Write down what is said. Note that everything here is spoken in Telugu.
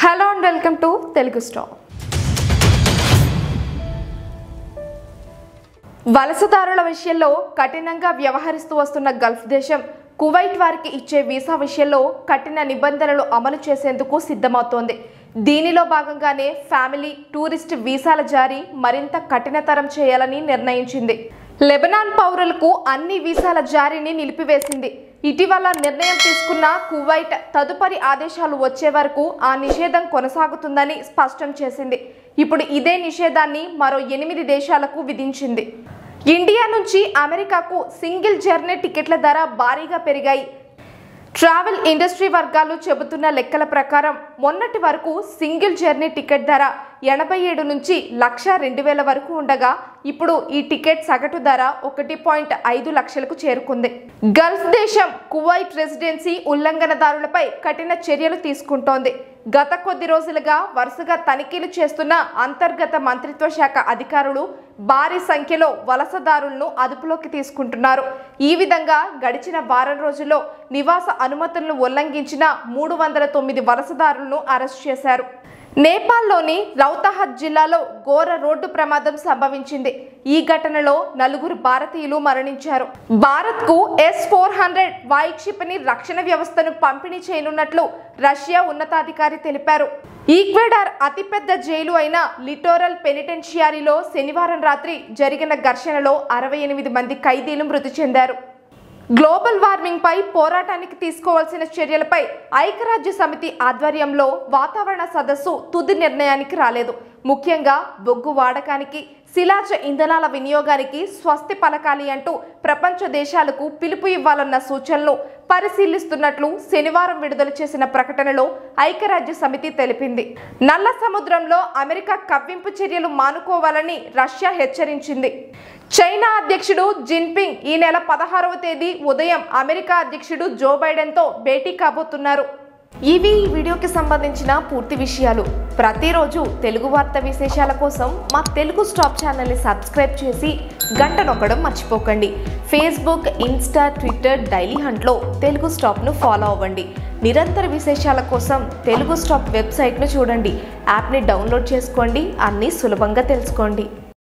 hello and welcome to Telugu stop వలసదారుల విషయంలో కఠినంగా వ్యవహరిస్తూ వస్తున్న గల్ఫ్ దేశం కువైట్ వారికి ఇచ్చే వీసా విషయంలో కఠిన నిబంధనలు అమలు చేసేందుకు సిద్ధమవుతోంది దీనిలో భాగంగానే ఫ్యామిలీ టూరిస్ట్ వీసాల జారీ మరింత కఠినతరం చేయాలని నిర్ణయించింది లెబనాన్ పౌరులకు అన్ని వీసాల జారీని నిలిపివేసింది ఇటీవల నిర్ణయం తీసుకున్న కువైట్ తదుపరి ఆదేశాలు వచ్చే వరకు ఆ నిషేధం కొనసాగుతుందని స్పష్టం చేసింది ఇప్పుడు ఇదే నిషేధాన్ని మరో ఎనిమిది దేశాలకు విధించింది ఇండియా నుంచి అమెరికాకు సింగిల్ జర్నీ టికెట్ల ధర భారీగా పెరిగాయి ట్రావెల్ ఇండస్ట్రీ వర్గాలు చెబుతున్న లెక్కల ప్రకారం మొన్నటి వరకు సింగిల్ జర్నీ టికెట్ ధర ఎనభై ఏడు నుంచి లక్ష రెండు వేల వరకు ఉండగా ఇప్పుడు ఈ టికెట్ సగటు ధర ఒకటి పాయింట్ ఐదు లక్షలకు చేరుకుంది గల్ఫ్ దేశం కువైట్ రెసిడెన్సీ ఉల్లంఘనదారులపై కఠిన చర్యలు తీసుకుంటోంది గత కొద్ది రోజులుగా వరుసగా తనిఖీలు చేస్తున్న అంతర్గత మంత్రిత్వ శాఖ అధికారులు భారీ సంఖ్యలో వలసదారులను అదుపులోకి తీసుకుంటున్నారు ఈ విధంగా గడిచిన వారం రోజుల్లో నివాస అనుమతులను ఉల్లంఘించిన మూడు వందల తొమ్మిది వలసదారులను అరెస్ట్ చేశారు నేపాల్లోని రౌతహత్ జిల్లాలో ఘోర రోడ్డు ప్రమాదం సంభవించింది ఈ ఘటనలో నలుగురు భారతీయులు మరణించారు భారత్కు ఎస్ ఫోర్ హండ్రెడ్ వాయుక్షిపణి రక్షణ వ్యవస్థను పంపిణీ చేయనున్నట్లు రష్యా ఉన్నతాధికారి తెలిపారు ఈక్వెడార్ అతిపెద్ద జైలు అయిన లిటోరల్ పెనిటెన్షియారీలో శనివారం రాత్రి జరిగిన ఘర్షణలో అరవై ఎనిమిది మంది ఖైదీలు మృతి చెందారు గ్లోబల్ వార్మింగ్ పై పోరాటానికి తీసుకోవాల్సిన చర్యలపై ఐక్యరాజ్య సమితి ఆధ్వర్యంలో వాతావరణ సదస్సు తుది నిర్ణయానికి రాలేదు ముఖ్యంగా బొగ్గు వాడకానికి శిలాజ ఇంధనాల వినియోగానికి స్వస్తి పలకాలి అంటూ ప్రపంచ దేశాలకు పిలుపు ఇవ్వాలన్న సూచనలు పరిశీలిస్తున్నట్లు శనివారం విడుదల చేసిన ప్రకటనలో ఐక్యరాజ్య సమితి తెలిపింది నల్ల సముద్రంలో అమెరికా కవ్వింపు చర్యలు మానుకోవాలని రష్యా హెచ్చరించింది చైనా అధ్యక్షుడు జిన్పింగ్ ఈ నెల పదహారవ తేదీ ఉదయం అమెరికా అధ్యక్షుడు జో బైడెన్తో భేటీ కాబోతున్నారు ఇవి ఈ వీడియోకి సంబంధించిన పూర్తి విషయాలు ప్రతిరోజు తెలుగు వార్త విశేషాల కోసం మా తెలుగు స్టాప్ ఛానల్ని సబ్స్క్రైబ్ చేసి గంట నొక్కడం మర్చిపోకండి ఫేస్బుక్ ఇన్స్టా ట్విట్టర్ డైలీ హంట్లో తెలుగు స్టాప్ను ఫాలో అవ్వండి నిరంతర విశేషాల కోసం తెలుగు స్టాప్ వెబ్సైట్ను చూడండి యాప్ని డౌన్లోడ్ చేసుకోండి అన్నీ సులభంగా తెలుసుకోండి